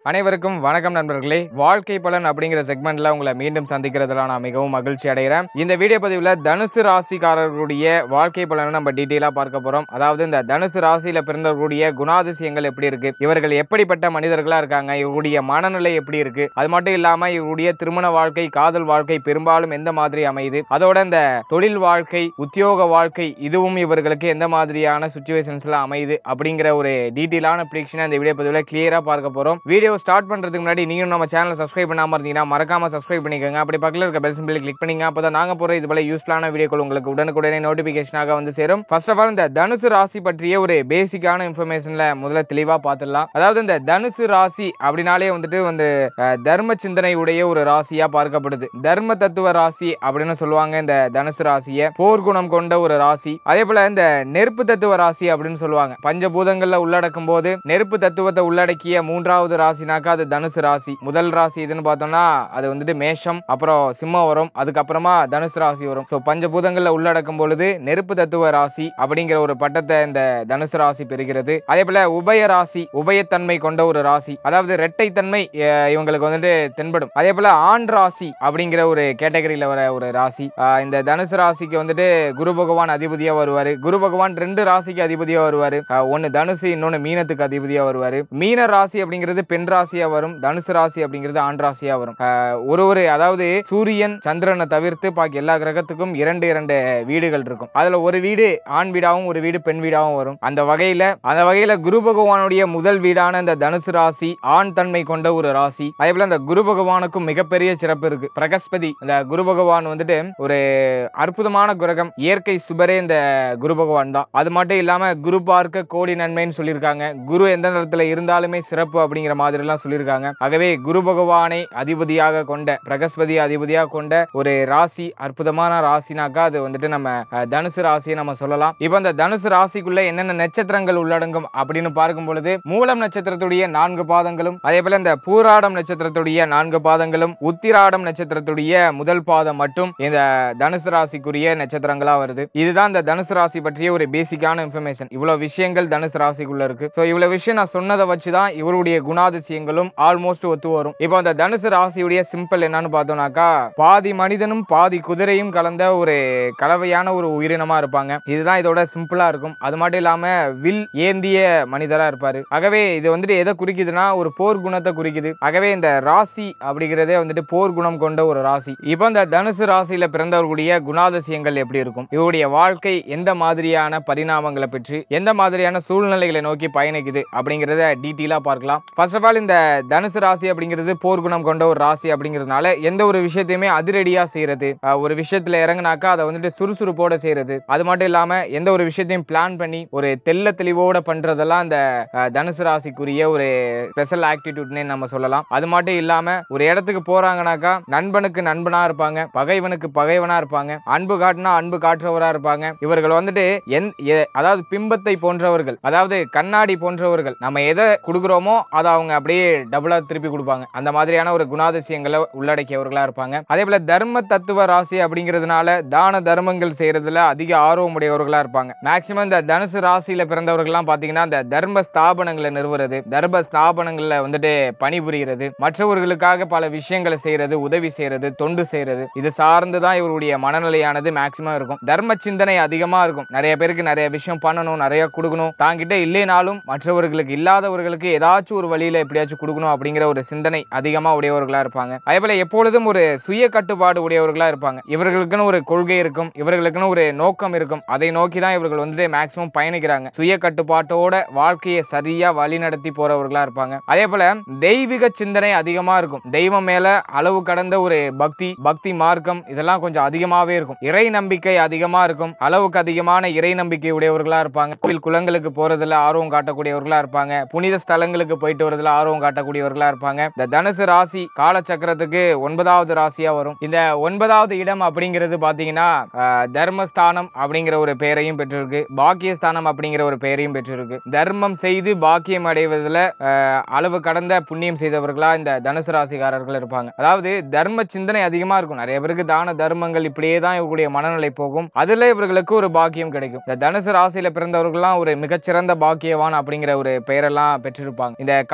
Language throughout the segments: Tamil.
அனைவருக்கும் வணக்கம் நண்பர்களே வாழ்க்கை பலன் அப்படிங்கிற செக்மெண்ட்ல உங்களை மீண்டும் சந்திக்கிறதுல நான் மிகவும் மகிழ்ச்சி அடைகிறேன் இந்த வீடியோ பதிவில் தனுசு ராசிக்காரர்களுடைய வாழ்க்கை பலனை நம்ம டீட்டெயிலாக பார்க்க போறோம் அதாவது இந்த தனுசு ராசியில பிறந்தவர்களுடைய குணாதிசயங்கள் எப்படி இருக்கு இவர்கள் எப்படிப்பட்ட மனிதர்களா இருக்காங்க இவருடைய மனநிலை எப்படி இருக்கு அது மட்டும் இல்லாம இவருடைய திருமண வாழ்க்கை காதல் வாழ்க்கை பெரும்பாலும் எந்த மாதிரி அமையுது அதோட இந்த தொழில் வாழ்க்கை உத்தியோக வாழ்க்கை இதுவும் இவர்களுக்கு எந்த மாதிரியான சுச்சுவேஷன்ஸ்ல அமையுது அப்படிங்கிற ஒரு டீட்டெயிலான ப்ரிடிக்ஷனை இந்த வீடியோ பதிவில் கிளியரா பார்க்க போறோம் வீடியோ ஸ்டார்ட் பண்றதுக்கு முன்னாடி நீங்களும் நம்ம சேனலை சப்ஸ்கிரைப் பண்ணாம இருந்தீங்கன்னா மறக்காம சப்ஸ்கிரைப் பண்ணிக்கோங்க அப்படி பக்கத்தில் இருக்க பெல் சிம்பிளை கிளிக் பண்ணீங்க அப்பதான் நாங்க போற இது போல யூஸ்ஃபுல்லான வீடியோக்கள் உங்களுக்கு உடனுக்குடனே நோட்டிபிகேஷனாக வந்து சேரும் ஃபர்ஸ்ட் ஆஃப் ஆல் இந்த தனுசு ராசி பற்றிய ஒரு பேசிக்கான இன்ஃபர்மேஷன்ல முதல்ல தெளிவா பார்த்துடலாம் அதாவது இந்த தனுசு ராசி அப்படின்னாலே வந்துட்டு வந்து அஹ், தர்ம சிந்தனை உடைய ஒரு ராசியா பார்க்கப்படுது தர்ம தத்துவ ராசி அப்படின்னு சொல்லுவாங்க இந்த தனுசு ராசியை போர்க்குணம் கொண்ட ஒரு ராசி அதே போல இந்த நெருப்பு தத்துவ ராசி அப்படின்னு சொல்லுவாங்க பஞ்சபூதங்கள்ல உள்ளடக்கும் போது நெருப்பு தத்துவத்தை உள்ளடக்கிய மூன்றாவது ராசினாக்கா அது தனுசு ராசி முதல் ராசி இதுன்னு பார்த்தோம்னா அது வந்துட்டு மேஷம் அப்புறம் சிம்மம் வரும் அதுக்கப்புறமா தனுசு ராசி வரும் ஸோ பஞ்சபூதங்கள்ல உள்ளடக்கும் பொழுது நெருப்பு தத்துவ ராசி அப்படிங்கிற ஒரு பட்டத்தை இந்த தனுசு ராசி பெறுகிறது அதே போல உபய ராசி உபயத்தன்மை கொண்ட ஒரு ராசி அதாவது இரட்டைத்தன்மை அஹ், இவங்களுக்கு வந்துட்டு தென்படும் அதே போல ஆண் ராசி அப்படிங்கிற ஒரு கேட்டகரியில வர ஒரு ராசி அஹ், இந்த தனுசு ராசிக்கு வந்துட்டு குரு பகவான் அதிபதியா வருவாரு குரு பகவான் ரெண்டு ராசிக்கு அதிபதியா வருவாரு அஹ், ஒன்னு தனுசு இன்னொன்னு மீனத்துக்கு அதிபதியா வருவாரு மீன ராசி அப்படிங்கிறது பெண் ராசியா வரும் தனுசு ராசி அப்படிங்கிறது ஆண் ராசியா வரும் அஹ், ஒரு ஒரு அதாவது சூரியன் சந்திரனை தவிர்த்து பாக்கி எல்லா கிரகத்துக்கும் இரண்டு இரண்டு வீடுகள் இருக்கும் அதுல ஒரு வீடு ஆண் வீடாவும் ஒரு வீடு பெண் வீடாவும் வரும் அந்த வகையில அந்த வகையில குரு பகவானுடைய முதல் வீடான இந்த தனுசு ராசி ஆண் தன்மை கொண்ட ஒரு ராசி அதே போல இந்த குரு பகவானுக்கும் மிகப்பெரிய சிறப்பு இருக்கு பிரகஸ்பதி இந்த குரு பகவான் வந்துட்டு ஒரு அற்புதமான கிரகம் இயற்கை சுபரே இந்த குரு பகவான் தான் அது மட்டும் இல்லாம குரு பார்க்க கோடி நன்மைன்னு சொல்லியிருக்காங்க குரு எந்த நேரத்துல இருந்தாலுமே சிறப்பு அப்படிங்கிற மாதிரி எல்லாம் சொல்லியிருக்காங்க ஆகவே குரு பகவானை அதிபதியாக கொண்ட பிரகஸ்பதி அதிபதியாக கொண்ட ஒரு ராசி அற்புதமான ராசினாக்கா அது வந்துட்டு நம்ம அஹ், தனுசு ராசியை நம்ம சொல்லலாம் இப்போ இந்த தனுசு ராசிக்குள்ள என்னென்ன நட்சத்திரங்கள் உள்ளடங்கும் அப்படின்னு பார்க்கும் பொழுது மூலம் நட்சத்திரத்துடைய நான்கு பாதங்களும் அதே போல இந்த பூராடம் நட்சத்திரத்துடைய நான்கு பாதங்களும் உத்திராடம் நட்சத்திரத்துடைய முதல் பாதம் மட்டும் இந்த தனுசு ராசிக்குரிய நட்சத்திரங்களா வருது இதுதான் இந்த தனுசு ராசி பற்றிய ஒரு பேசிக்கான இன்ஃபர்மேஷன் இவ்வளவு விஷயங்கள் தனுசு ராசிக்குள்ள இருக்கு ஸோ இவ்வளவு விஷயம் நான் சொன்னதை வச்சு தான் இவருடைய குணாதிசயங்களும் ஆல்மோஸ்ட் ஒத்து வரும் இப்போ அந்த தனுசு ராசியுடைய சிம்பிள் என்னன்னு பார்த்தோம்னாக்கா பாதி மனிதனும் பாதி குதிரையும் கலந்த ஒரு கலவையான ஒரு உயிரினமா இருப்பாங்க இதுதான் இதோட சிம்பிளா இருக்கும் அது மட்டும் இல்லாம வில் ஏந்திய மனிதரா இருப்பாரு ஆகவே இது வந்துட்டு எதை குறிக்குதுன்னா ஒரு போர் குணத்தை குறிக்குது ஆகவே இந்த ராசி அப்படிங்கிறதே வந்துட்டு போர் குணம் கொண்ட ஒரு ராசி இப்போ இந்த தனுசு ராசியில பிறந்தவர்களுடைய குணாதிசயங்கள் எப்படி இருக்கும் இவருடைய வாழ்க்கை எந்த மாதிரியான பரிணாமங்களை பெற்று எந்த மாதிரியான சூழ்நிலைகளை நோக்கி பயணிக்குது அப்படிங்கிறத டீட்டெயிலாக பார்க்கலாம் ஃபர்ஸ்ட் ஆஃப் ஆல் இந்த தனுசு ராசி அப்படிங்கிறது போர் குணம் கொண்ட ஒரு ராசி அப்படிங்கிறதுனால எந்த ஒரு விஷயத்தையுமே அதிரடியா செய்யறது அஹ் ஒரு விஷயத்துல இறங்குனாக்கா அதை வந்துட்டு சுறுசுறுப்போட செய்யறது அது மட்டும் இல்லாம எந்த ஒரு விஷயத்தையும் பிளான் பண்ணி ஒரு தெள்ள தெளிவோட பண்றதெல்லாம் இந்த அஹ், தனுசு ராசிக்குரிய ஒரு ஸ்பெஷல் ஆக்டிடியூட்னே நம்ம சொல்லலாம் அது மட்டும் இல்லாம ஒரு இடத்துக்கு போறாங்கனாக்கா நண்பனுக்கு நண்பனா இருப்பாங்க பகைவனுக்கு பகைவனா இருப்பாங்க அன்பு காட்டினா அன்பு காட்டுறவரா இருப்பாங்க இவர்கள் வந்துட்டு எந் எ- அதாவது பிம்பத்தை போன்றவர்கள் அதாவது கண்ணாடி போன்றவர்கள் நம்ம எதை கொடுக்குறோமோ அதை அவங்க அப்படியே டபுளா திருப்பி கொடுப்பாங்க அந்த மாதிரியான ஒரு குணாதிசயங்களை உள்ளடக்கியவர்களா இருப்பாங்க அதே போல தர்ம தத்துவ ராசி அப்படிங்கிறதுனால தான தர்மங்கள் செய்யறதுல அதிக ஆர்வம் உடையவர்களா இருப்பாங்க மேக்சிமம் இந்த தனுசு ராசியில பிறந்தவர்கள்லாம் பாத்தீங்கன்னா இந்த தர்ம ஸ்தாபனங்களை நிறுவுறது தர்ம ஸ்தாபனங்கள்ல வந்துட்டு பணிபுரிகிறது மற்றவர்களுக்காக பல விஷயங்களை செய்யறது உதவி செய்யறது தொண்டு செய்யறது இது சார்ந்து தான் இவருடைய மனநிலையானது மேக்சிமம் இருக்கும் தர்ம சிந்தனை அதிகமா இருக்கும் நிறைய பேருக்கு நிறைய விஷயம் பண்ணணும் நிறைய கொடுக்கணும் தாங்கிட்ட இல்லைனாலும் மற்றவர்களுக்கு இல்லாதவர்களுக்கு ஏதாச்சும் ஒரு வழியில எப்படியாச்சும் கொடுக்கணும் அப்படிங்கிற ஒரு சிந்தனை அதிகமா உடையவர்களா இருப்பாங்க அதே போல எப்பொழுதும் ஒரு சுய கட்டுப்பாடு உடையவர்களா இருப்பாங்க இவர்களுக்குன்னு ஒரு கொள்கை இருக்கும் இவர்களுக்குன்னு ஒரு நோக்கம் இருக்கும் அதை நோக்கி தான் இவர்கள் வந்துட்டு மேக்சிமம் பயணிக்கிறாங்க சுய கட்டுப்பாட்டோட வாழ்க்கையை சரியா வழி நடத்தி போறவர்களா இருப்பாங்க அதே போல தெய்வீக சிந்தனை அதிகமா இருக்கும் தெய்வம் மேல அளவு கடந்த ஒரு பக்தி பக்தி மார்க்கம் இதெல்லாம் கொஞ்சம் அதிகமாவே இருக்கும் இறை நம்பிக்கை அதிகமா இருக்கும் அளவுக்கு அதிகமான இறை நம்பிக்கை உடையவர்களா இருப்பாங்க கோவில் குளங்களுக்கு போறதுல ஆர்வம் காட்டக்கூடியவர்களா இருப்பாங்க புனித ஸ்தலங்களுக்கு போயிட்டு வரதுல ஆர்வம் காட்டக்கூடியவர்களா இருப்பாங்க இந்த தனுசு ராசி காலச்சக்கரத்துக்கு ஒன்பதாவது ராசியா வரும் இந்த ஒன்பதாவது இடம் அப்படிங்கிறது பாத்தீங்கன்னா ஆஹ், தர்மஸ்தானம் அப்படிங்கிற ஒரு பெயரையும் பெற்றிருக்கு பாக்கியஸ்தானம் அப்படிங்கிற ஒரு பெயரையும் பெற்றிருக்கு தர்மம் செய்து பாக்கியம் அடைவதில் ஆஹ், அளவு கடந்த புண்ணியம் செய்தவர்களா இந்த தனுசு ராசிக்காரர்கள் இருப்பாங்க அதாவது தர்ம சிந்தனை அதிகமா இருக்கும் நிறைய பேருக்கு தான தர்மங்கள் இப்படியே தான் இவங்களுடைய மனநிலை போகும் அதுல இவர்களுக்கு ஒரு பாக்கியம் கிடைக்கும் இந்த தனுசு ராசியில பிறந்தவர்கள்லாம் ஒரு மிகச்சிறந்த பாக்கியவான் அப்படிங்கிற ஒரு பெயரெல்லாம் பெற்றிருப்பாங்க இந்த காலச்சக்கர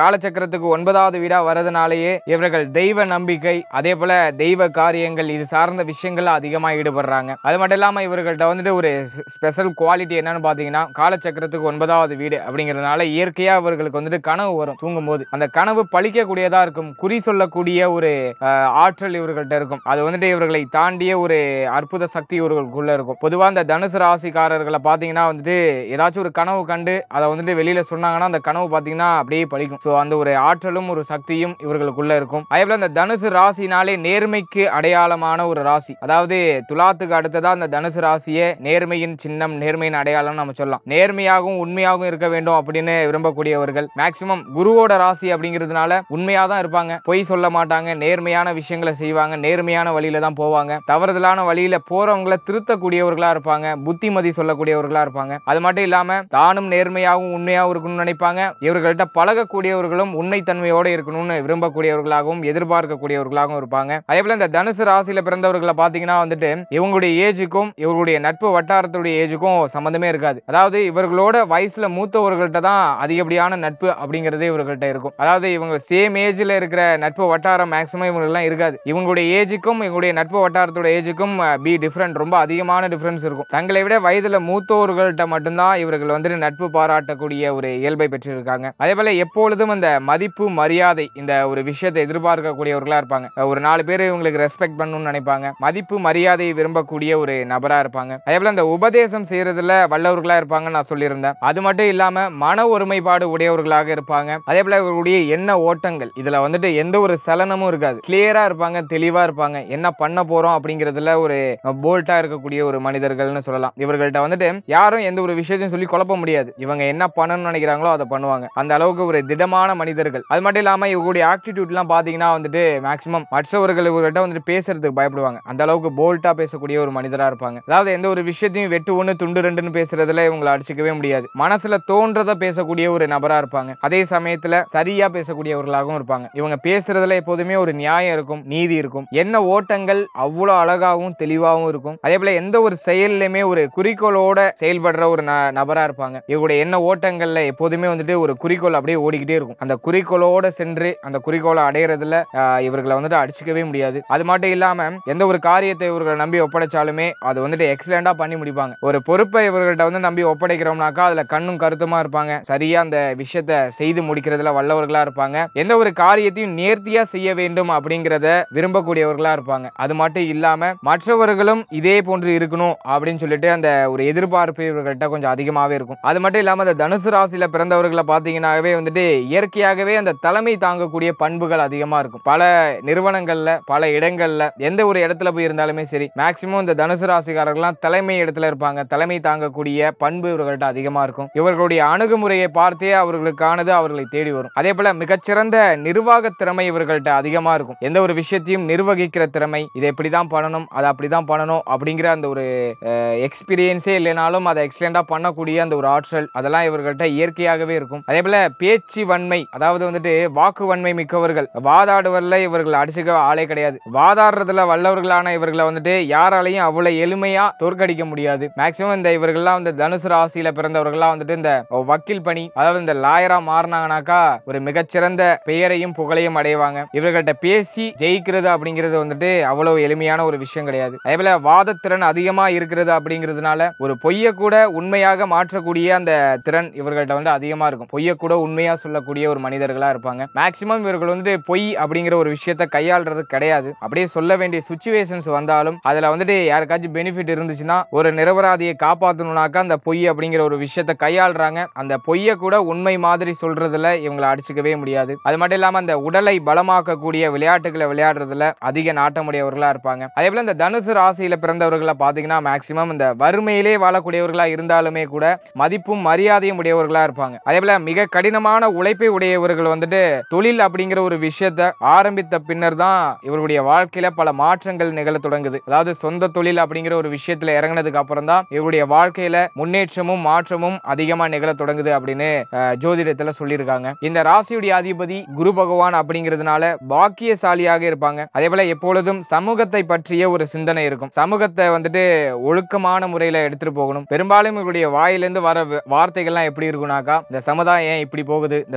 சக்கரத்துக்கு ஒன்பதாவது வீடா வரதுனாலேயே இவர்கள் தெய்வ நம்பிக்கை அதே போல தெய்வ காரியங்கள் இது சார்ந்த விஷயங்கள்ல அதிகமா ஈடுபடுறாங்க அது மட்டும் இல்லாம இவர்கள்ட்ட வந்துட்டு ஒரு ஸ்பெஷல் குவாலிட்டி என்னன்னு பாத்தீங்கன்னா காலச்சக்கரத்துக்கு ஒன்பதாவது வீடு அப்படிங்கிறதுனால இயற்கையா இவர்களுக்கு வந்துட்டு கனவு வரும் தூங்கும்போது அந்த கனவு பழிக்கக்கூடியதா இருக்கும் குறி சொல்லக்கூடிய ஒரு அஹ், ஆற்றல் இவர்கள்ட்ட இருக்கும் அது வந்துட்டு இவர்களை தாண்டிய ஒரு அற்புத சக்தி இவர்களுக்குள்ள இருக்கும் பொதுவா இந்த தனுசு ராசிக்காரர்களை பாத்தீங்கன்னா வந்துட்டு ஏதாச்சும் ஒரு கனவு கண்டு அதை வந்துட்டு வெளியில சொன்னாங்கன்னா அந்த கனவு பாத்தீங்கன்னா அப்படியே பழிக்கும் ஸோ அந்த ஒரு ஆற்றலும் ஒரு சக்தியும் இவர்களுக்குள்ள இருக்கும் அதே போல இந்த தனுசு ராசினாலே நேர்மைக்கு அடையாளமான ஒரு ராசி அதாவது துலாத்துக்கு அடுத்ததா அந்த தனுசு ராசியே நேர்மையின் சின்னம் நேர்மையின் அடையாளம் நம்ம சொல்லலாம் நேர்மையாகவும் உண்மையாகவும் இருக்க வேண்டும் அப்படின்னு விரும்பக்கூடியவர்கள் மேக்சிமம் குருவோட ராசி அப்படிங்கிறதுனால உண்மையா தான் இருப்பாங்க பொய் சொல்ல மாட்டாங்க நேர்மையான விஷயங்களை செய்வாங்க நேர்மையான வழியில தான் போவாங்க தவறுதலான வழியில போறவங்களை திருத்தக்கூடியவர்களா இருப்பாங்க புத்திமதி சொல்லக்கூடியவர்களா இருப்பாங்க அது மட்டும் இல்லாம தானும் நேர்மையாகவும் உண்மையாகவும் இருக்கணும்னு நினைப்பாங்க இவர்கள்ட்ட பழகக்கூடியவர்களும் உண்மைத்தன்மையோட இருக்கணும்னு விரும்பக்கூடியவர்களாகவும் எதிர்பார்க்கக்கூடியவர்களாகவும் இருப்பாங்க அதே போல இந்த தனுசு ராசியில பிறந்தவர்களை பாத்தீங்கன்னா வந்துட்டு இவங்களுடைய ஏஜுக்கும் இவர்களுடைய நட்பு வட்டாரத்துடைய ஏஜுக்கும் சம்பந்தமே இருக்காது அதாவது இவர்களோட வயசுல மூத்தவர்கள்ட்ட தான் அதிகப்படியான நட்பு அப்படிங்கிறதே இவர்கள்ட்ட இருக்கும் அதாவது இவங்க சேம் ஏஜ்ல இருக்கிற நட்பு வட்டாரம் மேக்ஸிமம் இவங்களுக்குலாம் இருக்காது இவங்களுடைய ஏஜுக்கும் இவங்களுடைய நட்பு வட்டாரத்தோட ஏஜுக்கும் பி டிஃப்ரெண்ட் ரொம்ப அதிகமான டிஃப்ரென்ஸ் இருக்கும் தங்களை விட வயதுல மூத்தோர்கள்ட்ட மட்டும்தான் இவர்கள் வந்துட்டு நட்பு பாராட்டக்கூடிய ஒரு இயல்பை பெற்றிருக்காங்க அதே போல எப்பொழுதும் அந்த மதிப்பு மரியாதை இந்த ஒரு விஷயத்தை எதிர்பார்க்கக்கூடியவர்களா இருப்பாங்க ஒரு நாலு பேர் இவங்களுக்கு ரெஸ்பெக்ட் பண்ணணும்னு நினைப்பாங்க மதிப்பு மரியாதையை விரும்பக்கூடிய ஒரு நபரா இருப்பாங்க அதே போல இந்த உபதேசம் செய்யறதுல வல்லவர்களா இருப்பாங்கன்னு நான் சொல்லியிருந்தேன் அது மட்டும் இல்லாம மன ஒருமைப்பாடு உடையவர்களாக இருப்பாங்க அதே போல இவர்களுடைய எண்ண ஓட்டங்கள் இதுல வந்துட்டு எந்த ஒரு சலனமும் இருக்காது கிளியரா இருப்பாங்க தெளிவா இருப்பாங்க என்ன பண்ண போறோம் அப்படிங்கிறதுல ஒரு போல்ட்டா இருக்கக்கூடிய ஒரு மனிதர்கள்னு சொல்லலாம் இவர்கள்ட்ட வந்துட்டு யாரும் எந்த ஒரு விஷயத்தையும் சொல்லி குழப்ப முடியாது இவங்க என்ன பண்ணணும்னு நினைக்கிறாங்களோ அதை பண்ணுவாங்க அந்த அளவுக்கு ஒரு திடமான மனிதர்கள் அது மட்டும் இல்லாம இவங்களுடைய ஆட்டிடியூட்லாம் பாத்தீங்கன்னா வந்துட்டு மேக்ஸிமம் மற்றவர்கள் இவர்கள்ட்ட வந்துட்டு பேசுறதுக்கு பயப்படுவாங்க அந்த அளவுக்கு போல்ட்டா பேசக்கூடிய ஒரு மனிதரா இருப்பாங்க அதாவது எந்த ஒரு விஷயத்தையும் வெட்டு ஒன்று துண்டு ரெண்டுன்னு பேசுறதுல இவங்களை அடிச்சுக்கவே முடியாது மனசுல தோன்றதை பேசக்கூடிய ஒரு நபரா இருப்பாங்க அதே சமயத்துல சரியா பேசக்கூடியவர்களாகவும் இருப்பாங்க இவங்க பேசுறதுல எப்போதுமே ஒரு நியாயம் இருக்கும் நீதி இருக்கும் என்ன ஓட்டங்கள் அவ்வளோ அழகாகவும் தெளிவாகவும் இருக்கும் அதே போல எந்த ஒரு செயல்லையுமே ஒரு குறிக்கோளோட செயல்படுற ஒரு ந- நபரா இருப்பாங்க இவங்களுடைய எண்ண ஓட்டங்கள்ல எப்போதுமே வந்துட்டு ஒரு குறிக்கோள் அப்படியே ஓடிக்கிட்டே இருக்கும் அந்த குறிக்கோளோட சென்று அந்த குறிக்கோளை அடையிறதுல ஆஹ், இவர்களை வந்துட்டு அடிச்சுக்கவே முடியாது அது மட்டும் இல்லாம எந்த ஒரு காரியத்தை இவர்களை நம்பி ஒப்படைச்சாலுமே அது வந்துட்டு எக்ஸலண்டா பண்ணி முடிப்பாங்க ஒரு பொறுப்பை இவர்கள்ட்ட வந்து நம்பி ஒப்படைக்கிறோம்னாக்கா அதுல கண்ணும் கருத்துமா இருப்பாங்க சரியா அந்த விஷயத்த செய்து முடிக்கிறதுல வல்லவர்களா இருப்பாங்க எந்த ஒரு காரியத்தையும் நேர்த்தியா செய்ய வேண்டும் அப்படிங்கிறத விரும்பக்கூடியவர்களா இருப்பாங்க அது மட்டும் இல்லாம மற்றவர்களும் இதே போன்று இருக்கணும் அப்படின்னு சொல்லிட்டு அந்த ஒரு எதிர்பார்ப்பு இவர்கள்ட்ட கொஞ்சம் அதிகமாவே இருக்கும் அது மட்டும் இல்லாம அந்த தனுசு ராசியில பிறந்தவர்களை பாத்தீங்கன்னாவே வந்துட்டு இயற்கையாகவே அந்த தலைமை தாங்கக்கூடிய பண்புகள் அதிகமா இருக்கும் பல நிறுவனங்கள்ல பல இடங்கள்ல எந்த ஒரு இடத்துல போய் இருந்தாலுமே சரி மேக்சிமம் இந்த தனுசு ராசிக்காரர்கள்லாம் தலைமை இடத்துல இருப்பாங்க தலைமை தாங்கக்கூடிய பண்பு இவர்கள்ட்ட அதிகமா இருக்கும் இவர்களுடைய அணுகுமுறையை பார்த்தே அவர்களுக்கானது அவர்களை தேடி வரும் அதே போல மிகச்சிறந்த நிர்வாக திறமை இவர்கள்ட்ட அதிகமா இருக்கும் எந்த ஒரு விஷயத்தையும் நிர்வகிக்கிற திறமை இதை இப்படிதான் பண்ணணும் அதை அப்படிதான் பண்ணணும் அப்படிங்கிற அந்த ஒரு எக்ஸ்பீரியன்ஸே இல்லைனாலும் அதை எக்ஸலண்டா பண்ணக்கூடிய அந்த ஒரு ஆற்றல் அதெல்லாம் இவர்கள்ட்ட இயற்கையாகவே இருக்கும் அதே போல பேச்சு வன்மை அதாவது வந்துட்டு வாக்கு வன்மை மிக்கவர்கள் வாதாடுவதில் இவர்கள் அடிச்சுக்க ஆளே கிடையாது வாதாடுறதுல வல்லவர்களான இவர்களை வந்துட்டு யாராலையும் அவ்வளவு எளிமையா தோற்கடிக்க முடியாது மேக்சிமம் இந்த இவர்கள்லாம் வந்து தனுசு ராசியில பிறந்தவர்கள்லாம் வந்துட்டு இந்த வக்கீல் பணி அதாவது இந்த லாயரா மாறினாங்கனாக்கா ஒரு மிகச்சிறந்த பெயரையும் புகழையும் அடைவாங்க இவர்கள்ட்ட பேசி ஜெயிக்கிறது அப்படிங்கிறது வந்துட்டு அவ்வளவு எளிமையான ஒரு விஷயம் கிடையாது அதே போல வாதத்திறன் அதிகமா இருக்கிறது அப்படிங்கிறதுனால ஒரு பொய்யை கூட உண்மையாக மாற்றக்கூடிய அந்த திறன் இவர்கள்ட்ட வந்து அதிகமா இருக்கும் பொய்யை கூட உண்மையா சொல்லக்கூடிய ஒரு மனிதர்களா இருப்பாங்க மேக்சிமம் இவர்கள் வந்துட்டு பொய் அப்படிங்கிற ஒரு விஷயத்தை கையாளுறது கிடையாது அப்படியே சொல்ல வேண்டிய சுச்சுவேஷன்ஸ் வந்தாலும் அதுல வந்துட்டு யாருக்காச்சும் பெனிஃபிட் இருந்துச்சுன்னா ஒரு நிரபராதியை காப்பாற்றணும்னாக்கா அந்த பொய் அப்படிங்கிற ஒரு விஷயத்தை கையாளுறாங்க அந்த பொய்யை கூட உண்மை மாதிரி சொல்றதுல இவங்களை அடிச்சுக்கவே முடியாது அது மட்டும் இல்லாம அந்த உடலை பலமாக்கக்கூடிய விளையாட்டுகளை விளையாடுறதுல அதிக நாட்டமுடையவர்களா இருப்பாங்க அதே போல இந்த தனுசு ராசியில பிறந்தவர்களை பாத்தீங்கன்னா மேக்சிமம் இந்த வறுமையிலே வாழக்கூடியவர்களா இருந்தாலுமே கூட மதிப்பும் மரியாதையும் உடையவர்களா இருப்பாங்க அதே போல மிக கடினமான உழைப்பை உடையவர்கள் வந்துட்டு தொழில் அப்படிங்கிற ஒரு விஷயத்த ஆரம்பித்த பின்னர் தான் இவருடைய வாழ்க்கையில பல மாற்றங்கள் நிகழ தொடங்குது அதாவது சொந்த தொழில் அப்படிங்கிற ஒரு விஷயத்துல இறங்குனதுக்கு அப்புறம் தான் இவருடைய வாழ்க்கையில முன்னேற்றமும் மாற்றமும் அதிகமா நிகழ தொடங்குது அப்படின்னு அஹ், ஜோதிடத்துல சொல்லியிருக்காங்க இந்த ராசியுடைய அதிபதி குரு பகவான் அப்படிங்கிறதுனால பாக்கியசாலியாக இருப்பாங்க அதே போல எப்பொழுதும் சமூகத்தை பற்றிய ஒரு சிந்தனை இருக்கும் சமூகத்தை வந்துட்டு ஒழுக்கமான முறையில எடுத்துட்டு போகணும் பெரும்பாலும் இவருடைய வாயிலிருந்து வர வ- வார்த்தைகள்லாம் எப்படி இருக்கும்னாக்கா இந்த சமுதாயம் ஏன் இப்படி போகுது இந்த சமுதாய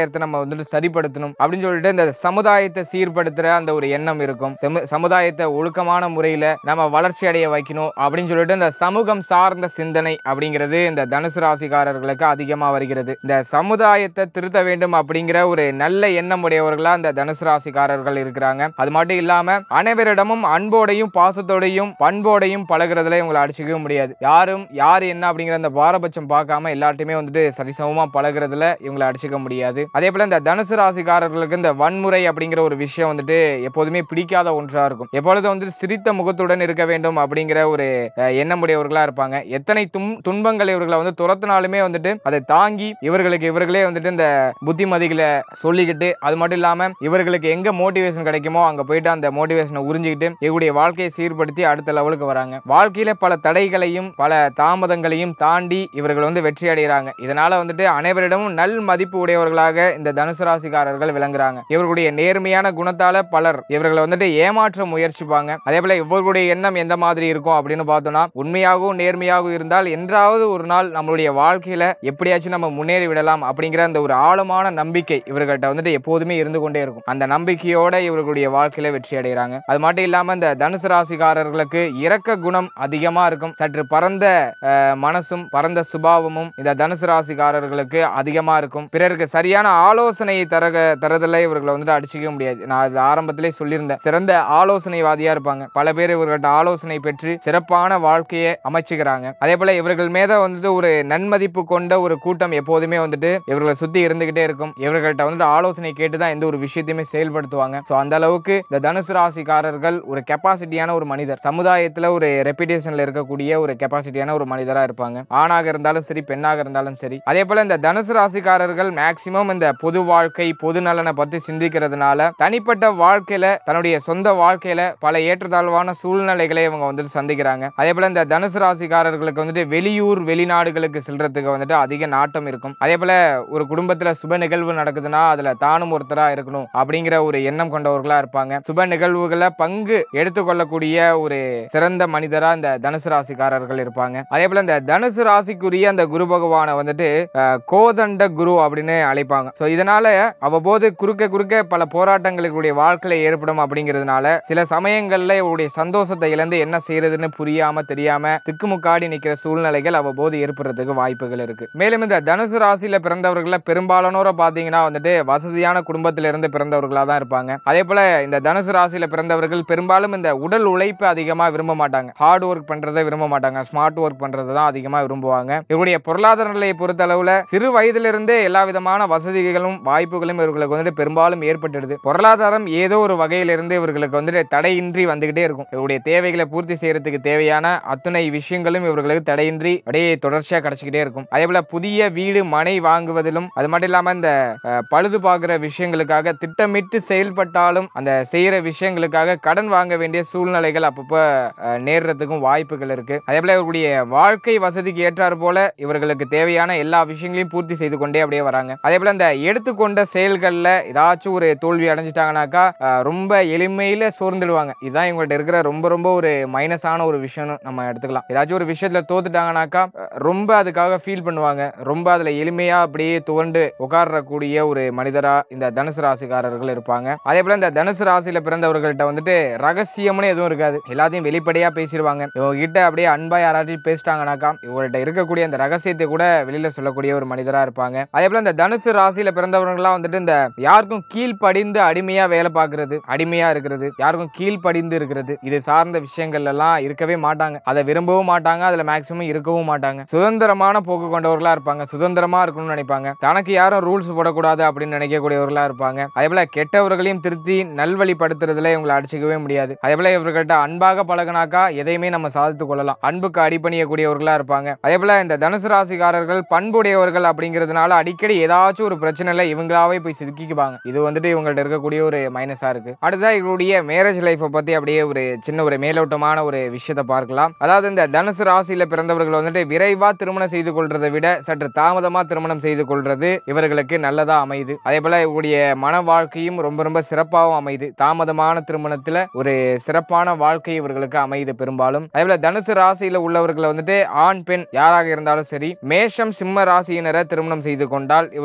சமுதாயத்தை நம்ம வந்துட்டு சரிப்படுத்தணும் அப்படின்னு சொல்லிட்டு இந்த சமுதாயத்தை சீர்படுத்துற அந்த ஒரு எண்ணம் இருக்கும் செமு- சமுதாயத்தை ஒழுக்கமான முறையில நம்ம வளர்ச்சி அடைய வைக்கணும் அப்படின்னு சொல்லிட்டு இந்த சமூகம் சார்ந்த சிந்தனை அப்படிங்கிறது இந்த தனுசு ராசிக்காரர்களுக்கு அதிகமா வருகிறது இந்த சமுதாயத்தை திருத்த வேண்டும் அப்படிங்கிற ஒரு நல்ல எண்ணம் உடையவர்களா இந்த தனுசு ராசிக்காரர்கள் இருக்கிறாங்க அது மட்டும் இல்லாம அனைவரிடமும் அன்போடையும் பாசத்தோடையும் பண்போடையும் பழகுறதுல இவங்களை அடிச்சுக்கவே முடியாது யாரும் யார் என்ன அப்படிங்கிற அந்த பாரபட்சம் பார்க்காம எல்லார்ட்டையுமே வந்துட்டு சரிசமமா பழகுறதுல இவங்களை அடிச்சுக்க முடியாது அதே போல இந்த தனுசு ராசிக்காரர்களுக்கு இந்த வன்முறை அப்படிங்கிற ஒரு விஷயம் வந்துட்டு எப்போதுமே பிடிக்காத ஒன்றா இருக்கும் எப்பொழுதும் வந்துட்டு சிரித்த முகத்துடன் இருக்க வேண்டும் அப்படிங்கிற ஒரு அஹ், எண்ணமுடையவர்களா இருப்பாங்க எத்தனை தும் துன்பங்கள் இவர்களை வந்து துரத்தினாலுமே வந்துட்டு அதை தாங்கி இவர்களுக்கு இவர்களே வந்துட்டு இந்த புத்திமதிகளை சொல்லிக்கிட்டு அது மட்டும் இல்லாம இவர்களுக்கு எங்க மோட்டிவேஷன் கிடைக்குமோ அங்க போயிட்டு அந்த மோட்டிவேஷனை உறிஞ்சிக்கிட்டு இவருடைய வாழ்க்கையை சீர்படுத்தி அடுத்த லெவலுக்கு வராங்க வாழ்க்கையில பல தடைகளையும் பல தாமதங்களையும் தாண்டி இவர்கள் வந்து வெற்றி அடைகிறாங்க இதனால வந்துட்டு அனைவரிடமும் நல் மதிப்பு உடையவர்களாக இந்த தனுசு ராசிக்காரர்கள் விளங்குறாங்க இவர்களுடைய நேர்மையான குணத்தால பலர் இவர்களை வந்துட்டு ஏமாற்ற முயற்சிப்பாங்க அதே போல இவர்களுடைய எண்ணம் எந்த மாதிரி இருக்கும் அப்படின்னு பார்த்தோம்னா உண்மையாகவும் நேர்மையாகவும் இருந்தால் என்றாவது ஒரு நாள் நம்மளுடைய வாழ்க்கையில எப்படியாச்சும் நம்ம முன்னேறி விடலாம் அப்படிங்கிற அந்த ஒரு ஆழமான நம்பிக்கை இவர்கள்ட்ட வந்துட்டு எப்போதுமே இருந்து கொண்டே இருக்கும் அந்த நம்பிக்கையோட இவர்களுடைய வாழ்க்கையில வெற்றி அடைகிறாங்க அது மட்டும் இல்லாம இந்த தனுசு ராசிக்காரர்களுக்கு இரக்க குணம் அதிகமா இருக்கும் சற்று பரந்த அஹ், மனசும் பரந்த சுபாவமும் இந்த தனுசு ராசிக்காரர்களுக்கு அதிகமா இருக்கும் பிறருக்கு சரியான ஆலோசனையை தர தரதில் இவர்களை வந்துட்டு அடிச்சுக்க முடியாது நான் அது ஆரம்பத்திலே சொல்லியிருந்தேன் சிறந்த ஆலோசனைவாதியா இருப்பாங்க பல பேர் இவர்கள்ட்ட ஆலோசனை பெற்று சிறப்பான வாழ்க்கையை அமைச்சுக்கிறாங்க அதே போல இவர்கள் மேத வந்துட்டு ஒரு நன்மதிப்பு கொண்ட ஒரு கூட்டம் எப்போதுமே வந்துட்டு இவர்களை சுத்தி இருந்துகிட்டே இருக்கும் இவர்கள்ட்ட வந்துட்டு ஆலோசனை கேட்டு தான் எந்த ஒரு விஷயத்தையுமே செயல்படுத்துவாங்க ஸோ அந்த அளவுக்கு இந்த தனுசு ராசிக்காரர்கள் ஒரு கெப்பாசிட்டியான ஒரு மனிதர் சமுதாயத்துல ஒரு ரெப்புடேஷன்ல இருக்கக்கூடிய ஒரு கெப்பாசிட்டியான ஒரு மனிதரா இருப்பாங்க ஆணாக இருந்தாலும் சரி பெண்ணாக இருந்தாலும் சரி அதே போல இந்த தனுசு ராசிக்காரர்கள் மேக்சிமம் இந்த பொது வாழ்க்கை பொது நலனை பத்தி சிந்திக்கிறதுனால தனிப்பட்ட வாழ்க்கையில தன்னுடைய சொந்த வாழ்க்கையில பல ஏற்றத்தாழ்வான சூழ்நிலைகளை இவங்க வந்துட்டு சந்திக்கிறாங்க அதே போல இந்த தனுசு ராசிக்காரர்களுக்கு வந்துட்டு வெளியூர் வெளிநாடுகளுக்கு செல்றதுக்கு வந்துட்டு அதிக நாட்டம் இருக்கும் அதே போல ஒரு குடும்பத்துல சுப நிகழ்வு நடக்குதுன்னா அதுல தானும் ஒருத்தரா இருக்கணும் அப்படிங்கிற ஒரு எண்ணம் கொண்டவர்களா இருப்பாங்க சுப நிகழ்வுகளை பங்கு எடுத்துக்கொள்ளக்கூடிய ஒரு சிறந்த மனிதரா இந்த தனுசு ராசிக்காரர்கள் இருப்பாங்க அதே போல இந்த தனுசு ராசிக்குரிய அந்த குரு பகவானை வந்துட்டு அஹ், கோதண்ட குரு அப்படின்னு அழைப்பாங்க ஸோ இதனால அவ்வப்போது குறுக்க குறுக்க பல போராட்டங்களுடைய வாழ்க்கையில ஏற்படும் அப்படிங்கிறதுனால சில சமயங்கள்ல இவருடைய சந்தோஷத்தை இழந்து என்ன செய்யறதுன்னு புரியாம தெரியாம திக்குமுக்காடி நிக்கிற சூழ்நிலைகள் அவ்வப்போது ஏற்படுறதுக்கு வாய்ப்புகள் இருக்கு மேலும் இந்த தனுசு ராசியில பிறந்தவர்கள பெரும்பாலானோரை பாத்தீங்கன்னா வந்துட்டு வசதியான குடும்பத்தில இருந்து பிறந்தவர்களா தான் இருப்பாங்க அதே போல இந்த தனுசு ராசியில பிறந்தவர்கள் பெரும்பாலும் இந்த உடல் உழைப்பு அதிகமா விரும்ப மாட்டாங்க ஹார்ட் ஒர்க் பண்றதை விரும்ப மாட்டாங்க ஸ்மார்ட் ஒர்க் பண்றதை தான் அதிகமா விரும்புவாங்க இவருடைய பொருளாதார நிலையை பொறுத்த அளவுல சிறு வயதிலிருந்தே எல்லா விதமான வசதிகளும் வாய்ப்புகளும் இவர்களுக்கு வந்துட்டு பெரும்பாலும் ஏற்பட்டுடுது பொருளாதாரம் ஏதோ ஒரு வகையிலிருந்து இவர்களுக்கு வந்துட்டு தடையின்றி வந்துகிட்டே இருக்கும் இவருடைய தேவைகளை பூர்த்தி செய்யறதுக்கு தேவையான அத்தனை விஷயங்களும் இவர்களுக்கு தடையின்றி அப்படியே தொடர்ச்சியா கிடைச்சிக்கிட்டே இருக்கும் அதே போல புதிய வீடு மனை வாங்குவதிலும் அது மட்டும் இல்லாம இந்த அஹ், பழுது பார்க்குற விஷயங்களுக்காக திட்டமிட்டு செயல்பட்டாலும் அந்த செய்யற விஷயங்களுக்காக கடன் வாங்க வேண்டிய சூழ்நிலைகள் அப்பப்போ அஹ், நேர்றதுக்கும் வாய்ப்புகள் இருக்கு அதே போல இவருடைய வாழ்க்கை வசதிக்கு ஏற்றாறு போல இவர்களுக்கு தேவையான எல்லா விஷயங்களையும் பூர்த்தி செய்து கொண்டே அப்படியே வராங்க அதே போல இந்த எடுத்துக்கொண்ட செயல்கள்ல ஏதாச்சும் ஒரு தோல்வி அடைஞ்சிட்டாங்கனாக்கா அஹ், ரொம்ப எளிமையில சோர்ந்துடுவாங்க இதுதான் இவங்கள்ட்ட இருக்கிற ரொம்ப ரொம்ப ஒரு மைனஸான ஒரு விஷயம்னு நம்ம எடுத்துக்கலாம் ஏதாச்சும் ஒரு விஷயத்துல தோத்துட்டாங்கனாக்கா அஹ், ரொம்ப அதுக்காக ஃபீல் பண்ணுவாங்க ரொம்ப அதுல எளிமையா அப்படியே துவண்டு உட்காரக்கூடிய ஒரு மனிதரா இந்த தனுசு ராசிக்காரர்கள் இருப்பாங்க அதே போல இந்த தனுசு ராசியில பிறந்தவர்கள்ட்ட வந்துட்டு ரகசியம்னு எதுவும் இருக்காது எல்லாத்தையும் வெளிப்படையா பேசிடுவாங்க இவங்க கிட்ட அப்படியே அன்பா யாராச்சும் பேசிட்டாங்கனாக்கா இவங்கள்ட்ட இருக்கக்கூடிய அந்த ரகசியத்தை கூட வெளியில சொல்லக்கூடிய ஒரு மனிதரா இருப்பாங்க அதே போல இந்த தனுசு ராசியில பிறந்தவர்கள்லாம் வந்துட்டு இந்த யாருக்கும் கீழ்ப்படிந்து அடிமையா வேலை பார்க்கறது அடிமையா இருக்கிறது யாருக்கும் கீழ்ப்படிந்து இருக்கிறது இது சார்ந்த விஷயங்கள் எல்லாம் இருக்கவே மாட்டாங்க அதை விரும்பவும் மாட்டாங்க அதுல மேக்சிமம் இருக்கவும் மாட்டாங்க சுதந்திரமான போக்கு கொண்டவர்களா இருப்பாங்க சுதந்திரமா இருக்கணும்னு நினைப்பாங்க தனக்கு யாரும் ரூல்ஸ் போடக்கூடாது அப்படின்னு நினைக்கக்கூடியவர்களா இருப்பாங்க அதே போல கெட்டவர்களையும் திருத்தி நல்வழிப்படுத்துறதுல இவங்களை அடிச்சுக்கவே முடியாது அதே போல இவர்கள்ட்ட அன்பாக பழகினாக்கா எதையுமே நம்ம சாதித்து கொள்ளலாம் அன்புக்கு அடிபணியக்கூடியவர்களா இருப்பாங்க அதே போல இந்த தனுசு ராசிக்காரர்கள் பண்புடையவர்கள் அப்படிங்கிறதுனால அடிக்கடி ஏதாச்சும் ஒரு பிரச்சனைல இவங்களாவே போய் சிக்கிக்குவாங்க இது வந்துட்டு இவங்கள்ட்ட இருக்கக்கூடிய ஒரு மைனஸா இருக்கு அடுத்ததா இவருடைய மேரேஜ் லைஃப்பை பத்தி அப்படியே ஒரு சின்ன ஒரு மேலோட்டமான ஒரு விஷயத்தை பார்க்கலாம் அதாவது இந்த தனுசு ராசியில பிறந்தவர்கள் வந்துட்டு விரைவா திருமணம் செய்து கொள்றதை விட சற்று தாமதமா திருமணம் செய்து கொள்றது இவர்களுக்கு நல்லதா அமையுது அதே போல இவருடைய மன வாழ்க்கையும் ரொம்ப ரொம்ப சிறப்பாகவும் அமையுது தாமதமான திருமணத்துல ஒரு சிறப்பான வாழ்க்கை இவர்களுக்கு அமையுது பெரும்பாலும் அதே போல தனுசு ராசியில உள்ளவர்களை வந்துட்டு ஆண் பெண் யாராக இருந்தாலும் சரி மேஷம் சிம்ம ராசியினரை திருமணம் செய்து கொண்டால் இவர்களுக்கு இடையில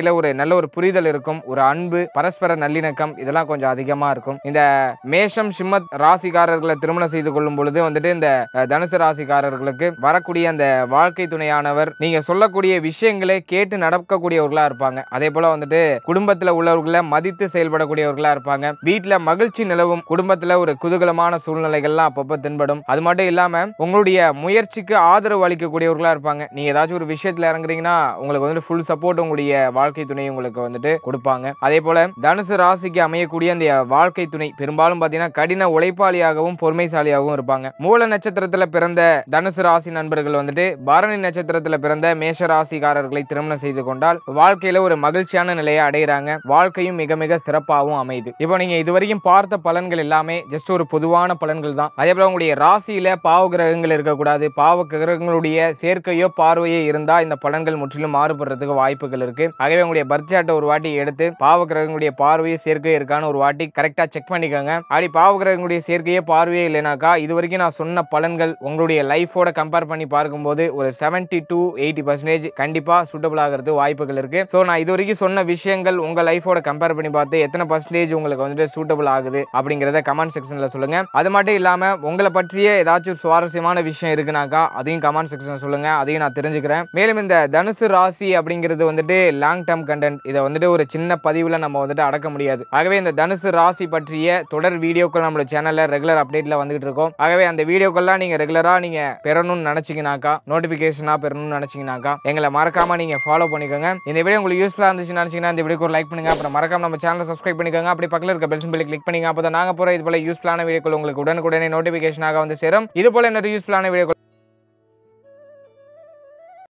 வாழ்க்கையில ஒரு நல்ல ஒரு புரிதல் இருக்கும் ஒரு அன்பு பரஸ்பர நல்லிணக்கம் இதெல்லாம் கொஞ்சம் அதிகமா இருக்கும் இந்த மேஷம் சிம்மத் ராசிக்காரர்களை திருமணம் செய்து கொள்ளும் பொழுது வந்துட்டு இந்த அஹ், தனுசு ராசிக்காரர்களுக்கு வரக்கூடிய அந்த வாழ்க்கை துணையானவர் நீங்க சொல்லக்கூடிய விஷயங்களை கேட்டு நடக்கக்கூடியவர்களா இருப்பாங்க அதே போல வந்துட்டு குடும்பத்துல உள்ளவர்களை மதித்து செயல்படக்கூடியவர்களா இருப்பாங்க வீட்டுல மகிழ்ச்சி நிலவும் குடும்பத்துல ஒரு குதூகலமான சூழ்நிலைகள்லாம் அப்பப்போ தென்படும் அது மட்டும் இல்லாம உங்களுடைய முயற்சிக்கு ஆதரவு அளிக்கக்கூடியவர்களா இருப்பாங்க நீங்க ஏதாச்சும் ஒரு விஷயத்துல இறங்குறீங்கன்னா உங்களுக்கு வந்துட்டு ஃபுல் சப்போர்ட் உங்களுடைய வாழ்க்கை துணை உங்களுக்கு வந்துட்டு கொடுப்பாங்க அதே போல தனுசு ராசிக்கு அமையக்கூடிய அந்த வாழ்க்கை துணை பெரும்பாலும் பாத்தீங்கன்னா கடின உழைப்பாளியாகவும் பொறுமைசாலியாகவும் இருப்பாங்க மூல நட்சத்திரத்துல பிறந்த தனுசு ராசி நண்பர்கள் வந்துட்டு பரணி நட்சத்திரத்துல பிறந்த மேஷ ராசிக்காரர்களை திருமணம் செய்து கொண்டால் வாழ்க்கையில ஒரு மகிழ்ச்சியான நிலையை அடைகிறாங்க வாழ்க்கையும் மிக மிக சிறப்பாகவும் அமையுது இப்போ நீங்க இதுவரைக்கும் பார்த்த பலன்கள் எல்லாமே ஜஸ்ட் ஒரு பொதுவான பலன்கள் தான் அதே போல உங்களுடைய ராசியில பாவ கிரகங்கள் இருக்கக்கூடாது பாவ கிரகங்களுடைய சேர்க்கையோ பார்வையோ இருந்தா இந்த பலன்கள் முற்றிலும் மாறுபடுறதுக்கு வாய்ப்புகள் இருக்கு ஆகவே உங்களுடைய பர்த் ஒரு வாட்டி எடுத்து பாவ கிரகங்களுடைய பார்வையோ சேர்க்கையோ இருக்கான்னு ஒரு வாட்டி கரெக்டா செக் பண்ணிக்கோங்க அப்படி பாவ கிரகங்களுடைய சேர்க்கையோ பார்வையோ இல்லைனாக்கா இது வரைக்கும் நான் சொன்ன பலன்கள் உங்களுடைய லைஃபோட கம்பேர் பண்ணி பார்க்கும்போது ஒரு 70 டு எயிட்டி பர்சன்டேஜ் கண்டிப்பா சூட்டபிள் ஆகிறது வாய்ப்புகள் இருக்கு ஸோ நான் இது வரைக்கும் சொன்ன விஷயங்கள் உங்க லைஃபோட கம்பேர் பண்ணி பார்த்து எத்தனை பர்சன்டேஜ் உங்களுக்கு வந்துட்டு சூட்டபிள் ஆகுது அப்படிங்கிறத கமெண்ட் செக்ஷன்ல சொல்லுங்க அது மட்டும் இல்லாம உங்களை பற்றிய ஏதாச்சும் சுவாரஸ்யமான விஷயம் இருக்குனாக்கா அதையும் கமெண்ட் செக்ஷன் சொல்லுங்க அதையும் நான் தெரிஞ்சுக்கிறேன் மேலும் இந்த தனுசு ராசி அப்படிங்கிறது வந்துட்டு லாங் டேர்ம் கண்டென்ட் இதை வந்துட்டு ஒரு சின்ன பதிவுல நம்ம வந்துட்டு அடக்க முடியாது ஆகவே இந்த தனுசு ராசி பற்றிய தொடர் வீடியோக்கள் நம்மளோட சேனல்ல ரெகுலர் அப்டேட்ல வந்துகிட்டு இருக்கோம் ஆகவே அந்த வீடியோக்கள்லாம் நீங்க ரெகுலரா நீங்க பெறணும்னு நினைச்சீங்கனாக்கா நோட்டிபிகேஷனா பெறணும்னு நினைச்சீங்கனாக்கா எங்களை மறக்காம நீங்க ஃபாலோ பண்ணிக்கோங்க இந்த வீடியோ உங்களுக்கு யூஸ்ஃபுல்லா இருந்துச்சுன்னு நினைச்சீங்கன்னா இந்த வீடியோக்கு ஒரு லைக் பண்ணுங்க அப்புறம் மறக்காம நம்ம சேனலை சப்ஸ்கிரைப் பண்ணிக்கோங்க அப்படி பக்கத்துல இருக்க பெல் சிம்பிளை கிளிக் பண்ணிங்க அப்போ நாங்க போற இது போல யூஸ்ஃபுல்லான வீடியோக்கள் உங்களுக்கு உடனுக்குடனே நோட்டிபிகேஷனாக வந்து சேரும் இது போல இன்னொரு யூஸ்ஃபுல்லான வீடியோ